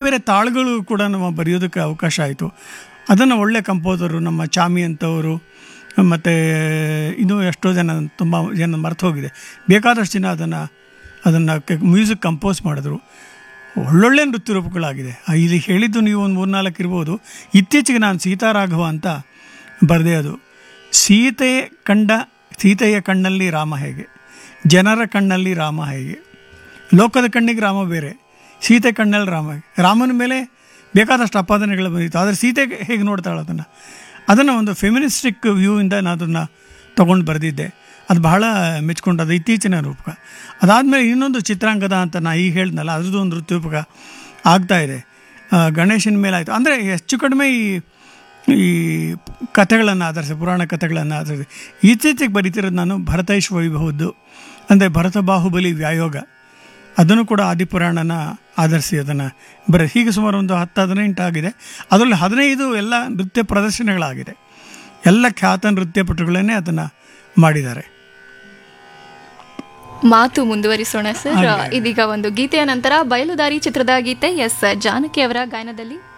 ಬೇರೆ ತಾಳುಗಳು ಕೂಡ ನಮ್ಮ ಬರೆಯೋದಕ್ಕೆ ಅವಕಾಶ ಆಯಿತು ಅದನ್ನು ಒಳ್ಳೆ ಕಂಪೋಸರು ನಮ್ಮ ಚಾಮಿ ಅಂತವರು ಮತ್ತು ಇನ್ನೂ ಎಷ್ಟೋ ಜನ ತುಂಬ ಜನ ಮರ್ತು ಹೋಗಿದೆ ಬೇಕಾದಷ್ಟು ಜನ ಅದನ್ನು ಅದನ್ನು ಮ್ಯೂಸಿಕ್ ಕಂಪೋಸ್ ಮಾಡಿದ್ರು ಒಳ್ಳೊಳ್ಳೆ ನೃತ್ಯ ರೂಪಗಳಾಗಿದೆ ಆ, ಇಲ್ಲಿ ಹೇಳಿದ್ದು ನೀವು ಒಂದು ಮೂರ್ನಾಲ್ಕು ಇರ್ಬೋದು ಇತ್ತೀಚೆಗೆ ನಾನು ಸೀತಾರಾಘವ ಅಂತ ಬರೆದೆ ಅದು ಸೀತೆ ಕಂಡ ಸೀತೆಯ ಕಣ್ಣಲ್ಲಿ ರಾಮ ಹೇಗೆ ಜನರ ಕಣ್ಣಲ್ಲಿ ರಾಮ ಹೇಗೆ ಲೋಕದ ಕಣ್ಣಿಗೆ ರಾಮ ಬೇರೆ ಸೀತೆ ಕಣ್ಣಲ್ಲಿ ರಾಮ ಹೇಗೆ ರಾಮನ ಮೇಲೆ ಬೇಕಾದಷ್ಟು ಅಪಾದನೆಗಳು ಬಂದಿತ್ತು ಆದರೆ ಸೀತೆ ಹೇಗೆ ನೋಡ್ತಾಳೆ ಅದನ್ನು ಅದನ್ನು ಒಂದು ಫೆಮಿನಿಸ್ಟಿಕ್ ವ್ಯೂವಿಂದ ನಾನು ಅದನ್ನು ತೊಗೊಂಡು ಬರೆದಿದ್ದೆ ಅದು ಬಹಳ ಮೆಚ್ಕೊಂಡು ಅದು ಇತ್ತೀಚಿನ ರೂಪಕ ಅದಾದಮೇಲೆ ಇನ್ನೊಂದು ಚಿತ್ರಾಂಗದ ಅಂತ ನಾ ಈಗ ಹೇಳಿದ್ನಲ್ಲ ಅದ್ರದ್ದು ಒಂದು ನೃತ್ಯರೂಪಕ ಆಗ್ತಾ ಇದೆ ಆ, ಗಣೇಶನ ಮೇಲೆ ಆಯಿತು ಅಂದರೆ ಹೆಚ್ಚು ಕಡಿಮೆ ಈ ಈ ಕಥೆಗಳನ್ನು ಆಧರಿಸಿ ಪುರಾಣ ಕಥೆಗಳನ್ನು ಆಧರಿಸಿ ಇತ್ತೀಚೆಗೆ ಬರೀತಿರೋದು ನಾನು ಭರತೈಷ್ ವೈಭವದ್ದು ಅಂದರೆ ಭರತ ಬಾಹುಬಲಿ ವ್ಯಾಯೋಗ ಅದನ್ನು ಕೂಡ ಆದಿಪುರಾಣನ ಆಧರಿಸಿ ಅದನ್ನು ಬರ ಹೀಗೆ ಸುಮಾರು ಒಂದು ಹತ್ತು ಹದಿನೆಂಟು ಆಗಿದೆ ಅದರಲ್ಲಿ ಹದಿನೈದು ಎಲ್ಲ ನೃತ್ಯ ಪ್ರದರ್ಶನಗಳಾಗಿದೆ ಎಲ್ಲ ಖ್ಯಾತ ನೃತ್ಯಪಟುಗಳನ್ನೇ ಅದನ್ನು ಮಾಡಿದ್ದಾರೆ ಮಾತು ಮುಂದುವರಿಸೋಣ ಸರ್ ಇದೀಗ ಒಂದು ಗೀತೆಯ ನಂತರ ಬಯಲುದಾರಿ ಚಿತ್ರದ ಗೀತೆ ಎಸ್ ಜಾನಕಿ ಅವರ ಗಾಯನದಲ್ಲಿ